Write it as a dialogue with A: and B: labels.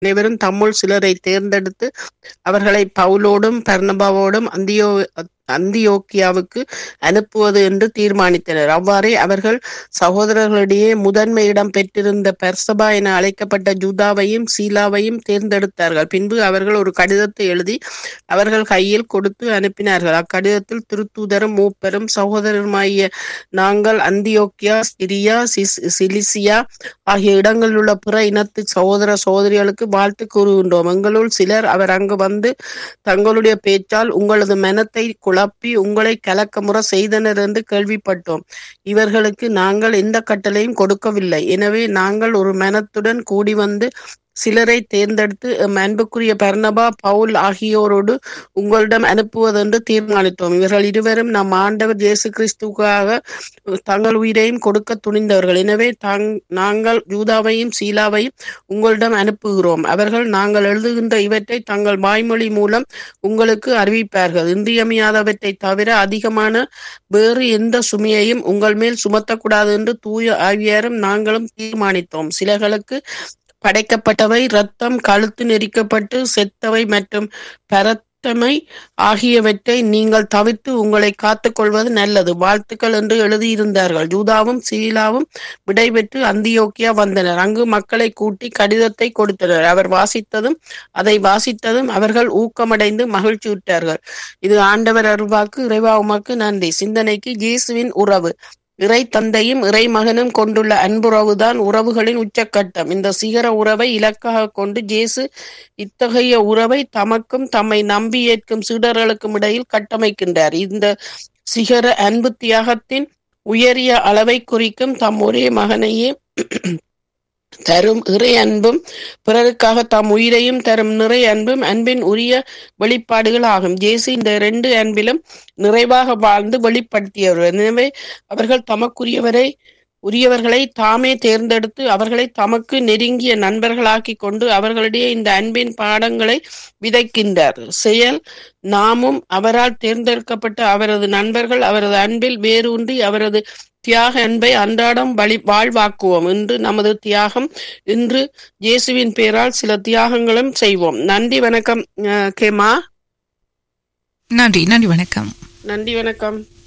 A: அனைவரும் தம்முள் சிலரை தேர்ந்தெடுத்து அவர்களை பவுலோடும் பர்னபாவோடும் அந்தியோ அந்தியோக்கியாவுக்கு அனுப்புவது என்று தீர்மானித்தனர் அவ்வாறே அவர்கள் சகோதரர்களிடையே முதன்மை இடம் பெற்றிருந்த பெர்சபா என அழைக்கப்பட்ட ஜூதாவையும் சீலாவையும் தேர்ந்தெடுத்தார்கள் பின்பு அவர்கள் ஒரு கடிதத்தை எழுதி அவர்கள் கையில் கொடுத்து அனுப்பினார்கள் அக்கடிதத்தில் திருத்தூதரும் மூப்பரும் சகோதரருமாகிய நாங்கள் அந்தியோக்கியா சிரியா சிஸ் சிலிசியா ஆகிய இடங்களில் உள்ள பிற இனத்து சகோதர சகோதரிகளுக்கு வாழ்த்து கூறுகின்றோம் எங்களுள் சிலர் அவர் அங்கு வந்து தங்களுடைய பேச்சால் உங்களது மனத்தை குழப்பி உங்களை கலக்கமுற செய்தனர் என்று கேள்விப்பட்டோம் இவர்களுக்கு நாங்கள் எந்த கட்டளையும் கொடுக்கவில்லை எனவே நாங்கள் ஒரு மனத்துடன் கூடி வந்து சிலரை தேர்ந்தெடுத்து எம் அன்புக்குரிய பர்னபா பவுல் ஆகியோரோடு உங்களிடம் அனுப்புவதென்று தீர்மானித்தோம் இவர்கள் இருவரும் நம் ஆண்டவர் இயேசு கிறிஸ்துக்காக தங்கள் உயிரையும் கொடுக்க துணிந்தவர்கள் எனவே தாங் நாங்கள் யூதாவையும் சீலாவையும் உங்களிடம் அனுப்புகிறோம் அவர்கள் நாங்கள் எழுதுகின்ற இவற்றை தங்கள் வாய்மொழி மூலம் உங்களுக்கு அறிவிப்பார்கள் இன்றியமையாதவற்றை தவிர அதிகமான வேறு எந்த சுமையையும் உங்கள் மேல் சுமத்தக்கூடாது என்று தூய ஆவியாரும் நாங்களும் தீர்மானித்தோம் சிலர்களுக்கு படைக்கப்பட்டவை ரத்தம் கழுத்து நெரிக்கப்பட்டு செத்தவை மற்றும் பரத்தமை ஆகியவற்றை நீங்கள் தவிர்த்து உங்களை காத்துக்கொள்வது நல்லது வாழ்த்துக்கள் என்று எழுதியிருந்தார்கள் ஜூதாவும் சீலாவும் விடைபெற்று அந்தியோக்கியா வந்தனர் அங்கு மக்களை கூட்டி கடிதத்தை கொடுத்தனர் அவர் வாசித்ததும் அதை வாசித்ததும் அவர்கள் ஊக்கமடைந்து மகிழ்ச்சியுற்றார்கள் இது ஆண்டவர் அருள்வாக்கு இறைவா உமக்கு நன்றி சிந்தனைக்கு இயேசுவின் உறவு இறை தந்தையும் இறை மகனும் கொண்டுள்ள அன்புறவுதான் உறவுகளின் உச்சக்கட்டம் இந்த சிகர உறவை இலக்காக கொண்டு ஜேசு இத்தகைய உறவை தமக்கும் தம்மை நம்பி ஏற்கும் சீடர்களுக்கும் இடையில் கட்டமைக்கின்றார் இந்த சிகர அன்பு தியாகத்தின் உயரிய அளவை குறிக்கும் தம் ஒரே மகனையே தரும் இறை அன்பும் பிறருக்காக தாம் உயிரையும் தரும் நிறை அன்பும் அன்பின் உரிய வெளிப்பாடுகள் ஆகும் ஜேசு இந்த இரண்டு அன்பிலும் நிறைவாக வாழ்ந்து வெளிப்படுத்தியவர் எனவே அவர்கள் தமக்குரியவரை உரியவர்களை தாமே தேர்ந்தெடுத்து அவர்களை தமக்கு நெருங்கிய நண்பர்களாக்கி கொண்டு அவர்களிடையே இந்த அன்பின் பாடங்களை விதைக்கின்றார் செயல் நாமும் அவரால் தேர்ந்தெடுக்கப்பட்ட அவரது நண்பர்கள் அவரது அன்பில் வேரூன்றி அவரது தியாக அன்பை அன்றாடம் வழி வாழ்வாக்குவோம் இன்று நமது தியாகம் இன்று இயேசுவின் பேரால் சில தியாகங்களும் செய்வோம் நன்றி வணக்கம் கேமா
B: நன்றி நன்றி வணக்கம்
A: நன்றி வணக்கம்